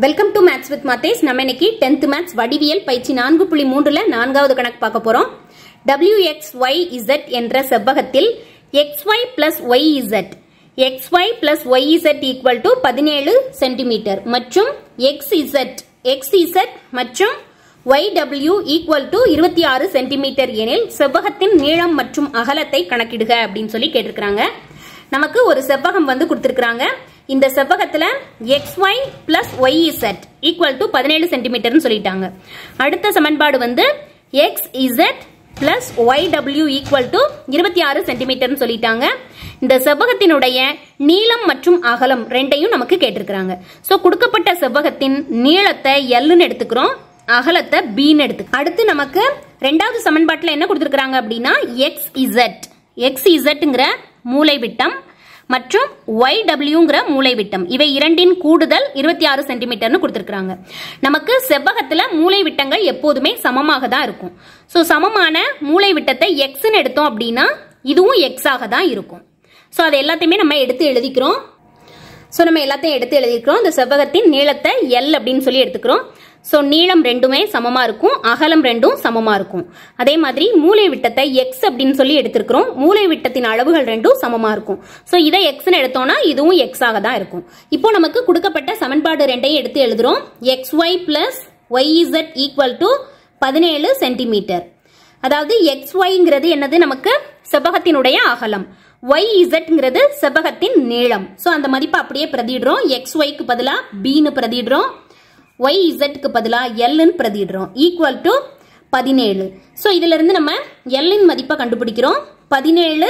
welcome to maths with மாத்தேஸ் நம்ம இன்னைக்கு டென்த் மேத்ஸ் வடிவியல் பயிற்சி நான்கு புள்ளி மூன்றுல நான்காவது கணக்கு பார்க்க போறோம் டபிள்யூ எக்ஸ் ஒய் இசட் என்ற செவ்வகத்தில் X Y plus Y Z X Y plus Y Z equal to பதினேழு சென்டிமீட்டர் மற்றும் எக்ஸ் இசட் எக்ஸ் இசட் மற்றும் ஒய் டபிள்யூ ஈக்குவல் டு இருபத்தி ஆறு சென்டிமீட்டர் எனில் செவ்வகத்தின் நீளம் மற்றும் அகலத்தை கணக்கிடுக அப்படின்னு சொல்லி கேட்டிருக்கிறாங்க நமக்கு ஒரு செவ்வகம் வந்து கொடுத்திருக்காங்க இந்த செவ்வகத்துல X Y plus Y Z equal to பதினேழு சென்டிமீட்டர்னு சொல்லிட்டாங்க அடுத்த சமன்பாடு வந்து X Z plus Y W equal to இருபத்தி ஆறு சென்டிமீட்டர்னு சொல்லிட்டாங்க இந்த செவ்வகத்தினுடைய நீளம் மற்றும் அகலம் ரெண்டையும் நமக்கு கேட்டிருக்கிறாங்க ஸோ கொடுக்கப்பட்ட செவ்வகத்தின் நீளத்தை எல்லுன்னு எடுத்துக்கிறோம் அகலத்தை பீன்னு எடுத்து அடுத்து நமக்கு ரெண்டாவது சமன்பாட்டில் என்ன கொடுத்துருக்காங்க அப்படின்னா எக்ஸ் இசட் எக்ஸ் இசட்ங்கிற மூலை விட்டம் மற்றும் ஒய் டபிள்யூங்கிற மூலை விட்டம் இவை இரண்டின் கூடுதல் இருபத்தி ஆறு சென்டிமீட்டர்னு கொடுத்துருக்காங்க நமக்கு செவ்வகத்துல மூலை விட்டங்கள் எப்போதுமே சமமாக தான் இருக்கும் ஸோ சமமான மூலை விட்டத்தை எக்ஸ்ன்னு எடுத்தோம் அப்படின்னா இதுவும் எக்ஸாக தான் இருக்கும் ஸோ அதை எல்லாத்தையுமே நம்ம எடுத்து எழுதிக்கிறோம் ஸோ நம்ம எல்லாத்தையும் எடுத்து எழுதிக்கிறோம் இந்த செவ்வகத்தின் நீளத்தை எல் அப்படின்னு சொல்லி எடுத்துக்கிறோம் ஸோ நீளம் ரெண்டுமே சமமா இருக்கும் அகலம் ரெண்டும் சமமா இருக்கும் அதே மாதிரி மூளை விட்டத்தை எக்ஸ் அப்படின்னு சொல்லி எடுத்திருக்கிறோம் மூளை விட்டத்தின் அளவுகள் ரெண்டும் சமமா இருக்கும் ஸோ இதை எக்ஸ்னு எடுத்தோம்னா இதுவும் எக்ஸாக தான் இருக்கும் இப்போ நமக்கு கொடுக்கப்பட்ட சமன்பாடு ரெண்டையும் எடுத்து எழுதுறோம் X Y plus Y Z equal to பதினேழு சென்டிமீட்டர் அதாவது எக்ஸ் ஒய்ங்கிறது என்னது நமக்கு செவ்வகத்தினுடைய அகலம் ஒய் இசட்ங்கிறது செவ்வகத்தின் நீளம் ஸோ அந்த மதிப்பை அப்படியே பிரதிடுறோம் எக்ஸ் ஒய்க்கு பதிலாக பின்னு பிரதிடுறோம் ஒய் இசட்க்கு பதிலாக எல்லுன்னு பிரதிடுறோம் ஈக்குவல் டு பதினேழு ஸோ இதிலிருந்து நம்ம எல்லின் மதிப்பை கண்டுபிடிக்கிறோம் பதினேழு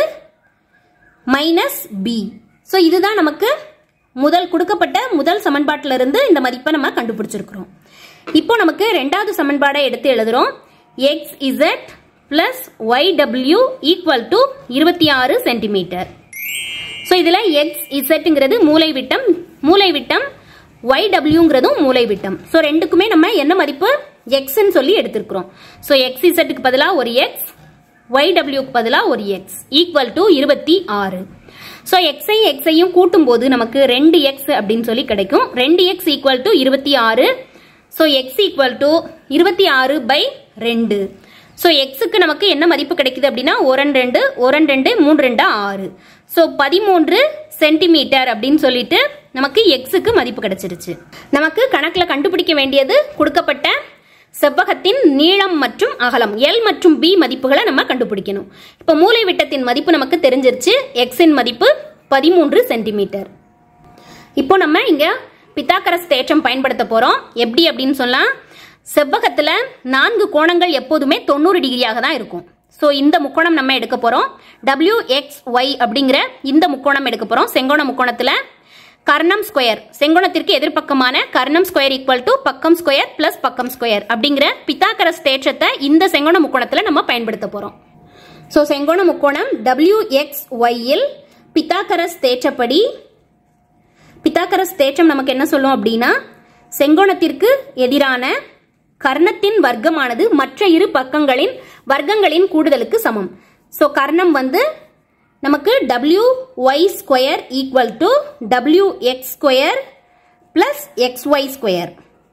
மைனஸ் பி ஸோ இதுதான் நமக்கு முதல் கொடுக்கப்பட்ட முதல் சமன்பாட்டிலிருந்து இந்த மதிப்பை நம்ம கண்டுபிடிச்சிருக்கிறோம் இப்போ நமக்கு ரெண்டாவது சமன்பாடை எடுத்து எழுதுறோம் X Z plus Y W equal to இருபத்தி ஆறு சென்டிமீட்டர் ஸோ இதில் எக்ஸ் இசட்டுங்கிறது மூளை விட்டம் மூளை விட்டம் ஒய் டபிள்யூங்கிறதும் மூளை விட்டம் ஸோ ரெண்டுக்குமே நம்ம என்ன மதிப்பு எக்ஸ்ன்னு சொல்லி எடுத்திருக்கிறோம் ஸோ எக்ஸ் இசட்டுக்கு பதிலாக ஒரு எக்ஸ் ஒய் டபிள்யூக்கு பதிலாக ஒரு எக்ஸ் ஈக்குவல் டு இருபத்தி ஆறு ஸோ எக்ஸையும் எக்ஸையும் கூட்டும் போது நமக்கு ரெண்டு எக்ஸ் அப்படின்னு சொல்லி கிடைக்கும் ரெண்டு எக்ஸ் ஈக்குவல் டு இருபத்தி ஆறு ஸோ எக்ஸ் ஈக்குவல் டு இருபத்தி ஆறு பை ரெண்டு ஸோ எக்ஸுக்கு நமக்கு என்ன மதிப்பு கிடைக்குது அப்படின்னா ஒரன் ரெண்டு ஒரன் ரெண்டு மூணு ரெண்டு ஆறு ஸோ பதிமூன்று சென்டிமீட்டர் அப்படின்னு சொல்லிட்டு நமக்கு எக்ஸுக்கு மதிப்பு கிடைச்சிருச்சு நமக்கு கணக்கில் கண்டுபிடிக்க வேண்டியது கொடுக்கப்பட்ட செவ்வகத்தின் நீளம் மற்றும் அகலம் எல் மற்றும் பி மதிப்புகளை நம்ம கண்டுபிடிக்கணும் இப்போ மூலை விட்டத்தின் மதிப்பு நமக்கு தெரிஞ்சிருச்சு எக்ஸின் மதிப்பு பதிமூன்று சென்டிமீட்டர் இப்போ நம்ம இங்க பித்தாக்கரஸ் தேற்றம் பயன்படுத்த போறோம் எப்படி அப்படின்னு சொல்லலாம் செவ்வகத்துல நான்கு கோணங்கள் எப்போதுமே தொண்ணூறு டிகிரியாக தான் இருக்கும் ஸோ இந்த முக்கோணம் நம்ம எடுக்க போறோம் டபிள்யூ எக்ஸ் ஒய் அப்படிங்கிற இந்த முக்கோணம் எடுக்க போறோம் செங்கோண முக்கோணத்துல கர்ணம் ஸ்கொயர் செங்கோணத்திற்கு எதிர்ப்பக்கமான கர்ணம் ஸ்கொயர் ஈக்குவல் டு பக்கம் ஸ்கொயர் பிளஸ் பக்கம் ஸ்கொயர் அப்படிங்கிற பித்தாக்கரஸ் தேற்றத்தை இந்த செங்கோண முக்கோணத்தில் நம்ம பயன்படுத்த போறோம் ஸோ செங்கோண முக்கோணம் டபிள்யூ எக்ஸ் ஒய்யில் பித்தாக்கரஸ் தேற்றப்படி பித்தாக்கரஸ் தேற்றம் நமக்கு என்ன சொல்லும் அப்படின்னா செங்கோணத்திற்கு எதிரான கர்ணத்தின் வர்க்கமானது மற்ற இரு பக்கங்களின் வர்க்கங்களின் கூடுதலுக்கு சமம் ஸோ கர்ணம் வந்து நமக்கு W Y square equal to W X square plus X Y square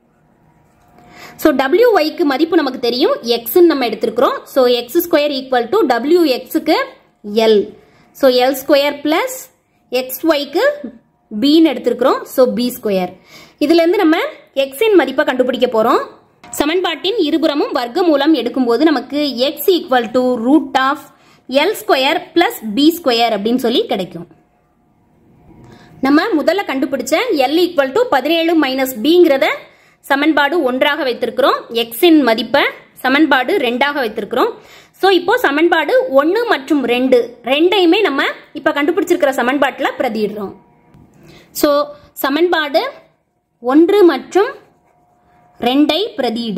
so W ஒய்க்கு மதிப்பு நமக்கு தெரியும் எக்ஸ்ன்னு நம்ம எடுத்திருக்கிறோம் so X square equal to W எக்ஸுக்கு L so L square plus X ஒய்க்கு பின்னு எடுத்திருக்கிறோம் ஸோ பி ஸ்கொயர் இதுலேருந்து நம்ம எக்ஸின் மதிப்பை கண்டுபிடிக்க போகிறோம் சமன்பாட்டின் இருபுறமும் வர்க்க மூலம் எடுக்கும்போது நமக்கு X equal to root of L square plus B square அப்படின்னு சொல்லி கிடைக்கும் நம்ம முதல்ல கண்டுபிடிச்ச எல் ஈக்குவல் டு பதினேழு மைனஸ் பிங்கிறத சமன்பாடு ஒன்றாக வைத்திருக்கிறோம் எக்ஸின் மதிப்பை சமன்பாடு ரெண்டாக வைத்திருக்கிறோம் ஸோ இப்போ சமன்பாடு ஒன்று மற்றும் ரெண்டு ரெண்டையுமே நம்ம இப்போ கண்டுபிடிச்சிருக்கிற சமன்பாட்டில் பிரதிடுறோம் ஸோ சமன்பாடு ஒன்று மற்றும் ரெண்டை பிரதியிட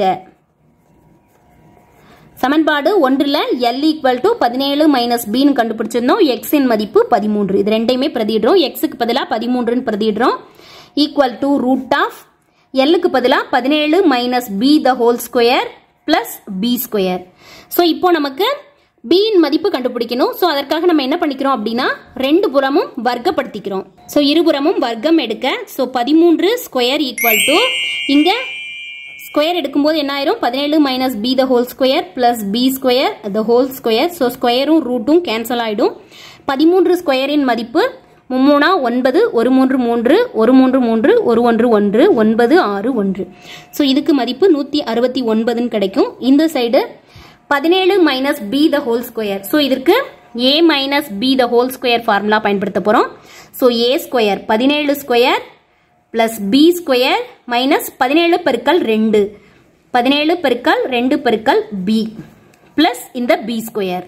சமன்பாடு ஒன்றில் எல் ஈக்குவல் டு பதினேழு மைனஸ் பின்னு கண்டுபிடிச்சிருந்தோம் எக்ஸின் மதிப்பு பதிமூன்று இது ரெண்டையுமே பிரதிடுறோம் எக்ஸுக்கு பதிலாக பதிமூன்றுன்னு பிரதிடுறோம் ஈக்குவல் டு ரூட் ஆஃப் எல்லுக்கு பதிலாக பதினேழு minus B the whole square plus B square so இப்போ நமக்கு பியின் மதிப்பு கண்டுபிடிக்கணும் ஸோ அதற்காக நம்ம என்ன பண்ணிக்கிறோம் அப்படின்னா ரெண்டு புறமும் வர்க்கப்படுத்திக்கிறோம் ஸோ இருபுறமும் வர்க்கம் எடுக்க ஸோ பதிமூன்று ஸ்கொயர் ஈக்குவல் டு இங்கே ஸ்கொயர் எடுக்கும்போது என்ன ஆயிரும் பதினேழு minus B the whole square plus B square the whole square so ஸ்கொயரும் ரூட்டும் கேன்சல் ஆகிடும் பதிமூன்று ஸ்கொயரின் மதிப்பு மும்மூணா ஒன்பது ஒரு மூன்று மூன்று ஒரு மூன்று மூன்று ஒரு ஒன்று ஒன்று ஒன்பது ஆறு ஒன்று ஸோ இதுக்கு மதிப்பு நூற்றி அறுபத்தி ஒன்பதுன்னு கிடைக்கும் இந்த சைடு பதினேழு minus B the whole square so இதற்கு A minus B the whole square formula பயன்படுத்த போகிறோம் ஸோ ஏ ஸ்கொயர் பதினேழு square plus B square minus பதினேழு பெருக்கல் ரெண்டு பதினேழு பெருக்கல் ரெண்டு பெருக்கல் பி பிளஸ் இந்த பி ஸ்கொயர்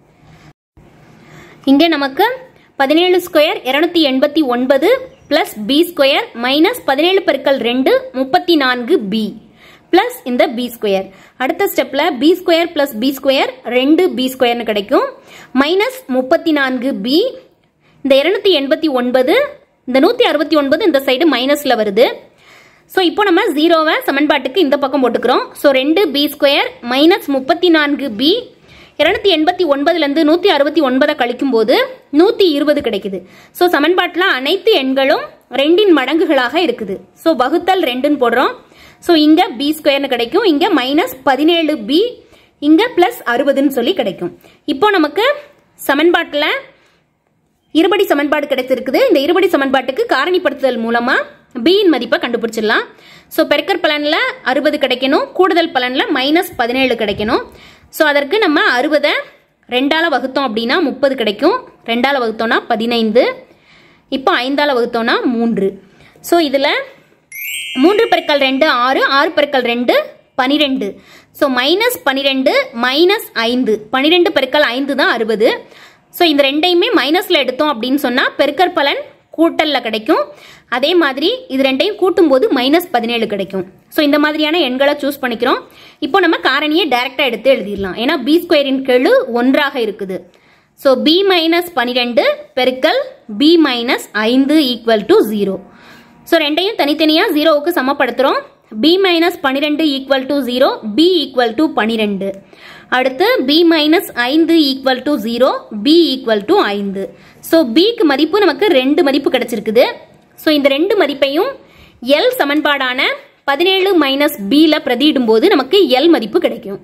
இங்கே நமக்கு பதினேழு ஸ்கொயர் இருநூத்தி எண்பத்தி ஒன்பது பிளஸ் பி ஸ்கொயர் மைனஸ் பதினேழு பெருக்கல் ரெண்டு முப்பத்தி நான்கு பி பிளஸ் இந்த பி ஸ்கொயர் அடுத்த ஸ்டெப்ல B square plus B square ரெண்டு பி ஸ்கொயர்னு கிடைக்கும் மைனஸ் முப்பத்தி நான்கு பி இந்த இருநூத்தி எண்பத்தி ஒன்பது இந்த நூற்றி அறுபத்தி ஒன்பது இந்த சைடு மைனஸில் வருது ஸோ இப்போ நம்ம ஜீரோவை சமன்பாட்டுக்கு இந்த பக்கம் போட்டுக்கிறோம் ஸோ ரெண்டு பி ஸ்கொயர் மைனஸ் முப்பத்தி நான்கு பி இருநூத்தி எண்பத்தி ஒன்பதுலேருந்து நூற்றி அறுபத்தி ஒன்பதை கழிக்கும் போது நூற்றி இருபது கிடைக்குது ஸோ சமன்பாட்டில் அனைத்து எண்களும் ரெண்டின் மடங்குகளாக இருக்குது ஸோ வகுத்தல் ரெண்டுன்னு போடுறோம் ஸோ இங்கே பி ஸ்கொயர்னு கிடைக்கும் இங்கே மைனஸ் பதினேழு பி இங்கே ப்ளஸ் அறுபதுன்னு சொல்லி கிடைக்கும் இப்போ நமக்கு சமன்பாட்டில் இருபடி சமன்பாடு கிடைச்சிருக்குது இந்த இருபடி சமன்பாட்டுக்கு காரணிப்படுத்துதல் மூலமா பியின் மதிப்பை கண்டுபிடிச்சிடலாம் ஸோ பெருக்கற் பலனில் அறுபது கிடைக்கணும் கூடுதல் பலனில் மைனஸ் பதினேழு கிடைக்கணும் ஸோ அதற்கு நம்ம அறுபதை ரெண்டால வகுத்தோம் அப்படின்னா முப்பது கிடைக்கும் ரெண்டால வகுத்தோம்னா பதினைந்து இப்போ ஐந்தால வகுத்தோம்னா மூன்று ஸோ இதில் மூன்று பெருக்கல் ரெண்டு ஆறு ஆறு பெருக்கல் ரெண்டு பனிரெண்டு ஸோ மைனஸ் பனிரெண்டு மைனஸ் ஐந்து பனிரெண்டு பெருக்கல் ஐந்து தான் அறுபது ஸோ இந்த ரெண்டையுமே மைனஸில் எடுத்தோம் அப்படின்னு சொன்னால் பெருக்கற் பலன் கூட்டலில் கிடைக்கும் அதே மாதிரி இது ரெண்டையும் கூட்டும்போது மைனஸ் பதினேழு கிடைக்கும் ஸோ இந்த மாதிரியான எண்களை சூஸ் பண்ணிக்கிறோம் இப்போ நம்ம காரணியை டைரெக்டாக எடுத்து எழுதிடலாம் ஏன்னா பி ஸ்கொயரின் கெழு ஒன்றாக இருக்குது ஸோ பி மைனஸ் பனிரெண்டு பெருக்கல் பி மைனஸ் ஐந்து ஈக்குவல் டு ஜீரோ ஸோ ரெண்டையும் தனித்தனியாக ஜீரோவுக்கு சமப்படுத்துகிறோம் பி மைனஸ் பன்னிரெண்டு equal to zero B equal to பன்னிரெண்டு அடுத்து பி மைனஸ் ஐந்து equal to zero B equal to ஐந்து ஸோ பிக்கு மதிப்பு நமக்கு ரெண்டு மதிப்பு கிடைச்சிருக்குது ஸோ இந்த ரெண்டு மதிப்பையும் எல் சமன்பாடான பதினேழு மைனஸ் பியில் பிரதியிடும் போது நமக்கு எல் மதிப்பு கிடைக்கும்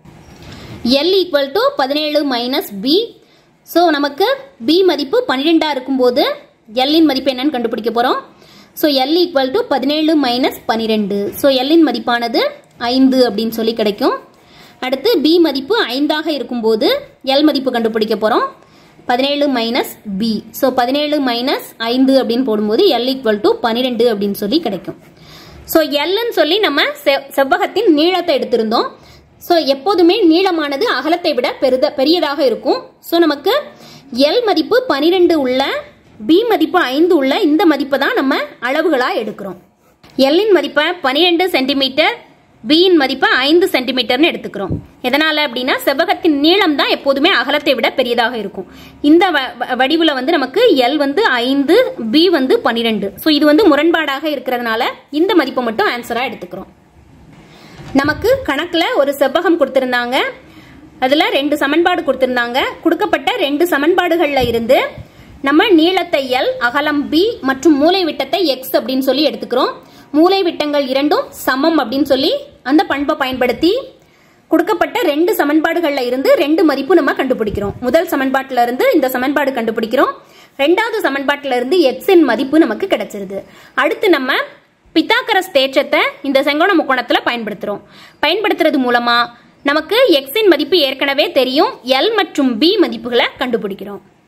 எல் ஈக்குவல் டு பதினேழு மைனஸ் பி ஸோ நமக்கு பி மதிப்பு பன்னிரெண்டாக இருக்கும்போது எல்லின் மதிப்பு என்னன்னு கண்டுபிடிக்க போகிறோம் ஸோ எல் ஈக்குவல் டு பதினேழு மைனஸ் பன்னிரெண்டு ஸோ எல்லின் மதிப்பானது ஐந்து அப்படின்னு சொல்லி கிடைக்கும் அடுத்து பி மதிப்பு ஐந்தாக இருக்கும்போது எல் மதிப்பு கண்டுபிடிக்க போகிறோம் பதினேழு மைனஸ் பி ஸோ பதினேழு மைனஸ் ஐந்து அப்படின்னு போடும்போது எல் ஈக்குவல் டு பன்னிரெண்டு அப்படின்னு சொல்லி கிடைக்கும் ஸோ எல்லுன்னு சொல்லி நம்ம செவ் செவ்வகத்தின் நீளத்தை எடுத்திருந்தோம் ஸோ எப்போதுமே நீளமானது அகலத்தை விட பெரித பெரியதாக இருக்கும் ஸோ நமக்கு எல் மதிப்பு பனிரெண்டு உள்ள பி மதிப்பு ஐந்து உள்ள இந்த மதிப்பை தான் நம்ம அளவுகளாக எடுக்கிறோம் எல்லின் மதிப்பை பனிரெண்டு சென்டிமீட்டர் பியின் மதிப்பை ஐந்து சென்டிமீட்டர்னு எடுத்துக்கிறோம் எதனால அப்படின்னா செவ்வகத்தின் நீளம் தான் எப்போதுமே அகலத்தை விட பெரியதாக இருக்கும் இந்த வ- வ- வடிவுல வந்து நமக்கு எல் வந்து ஐந்து பி வந்து பன்னிரெண்டு ஸோ இது வந்து முரண்பாடாக இருக்கிறதுனால இந்த மதிப்பை மட்டும் ஆன்சரா எடுத்துக்கிறோம் நமக்கு கணக்குல ஒரு செவ்வகம் கொடுத்திருந்தாங்க அதுல ரெண்டு சமன்பாடு கொடுத்திருந்தாங்க கொடுக்கப்பட்ட ரெண்டு சமன்பாடுகள்ல இருந்து நம்ம நீளத்தை எல் அகலம் பி மற்றும் மூலை விட்டத்தை எக்ஸ் அப்படின்னு சொல்லி எடுத்துக்கிறோம் மூலை விட்டங்கள் இரண்டும் சமம் அப்படின்னு சொல்லி அந்த பண்பை பயன்படுத்தி கொடுக்கப்பட்ட ரெண்டு சமன்பாடுகள்ல இருந்து ரெண்டு மதிப்பு நம்ம கண்டுபிடிக்கிறோம் முதல் சமன்பாட்டில இருந்து இந்த சமன்பாடு கண்டுபிடிக்கிறோம் ரெண்டாவது சமன்பாட்டில இருந்து எக்ஸின் மதிப்பு நமக்கு கிடைச்சிருது அடுத்து நம்ம பித்தாக்கரஸ் தேற்றத்தை இந்த செங்கோண முக்கோணத்துல பயன்படுத்துறோம் பயன்படுத்துறது மூலமா நமக்கு எக்ஸின் மதிப்பு ஏற்கனவே தெரியும் எல் மற்றும் பி மதிப்புகளை கண்டுபிடிக்கிறோம்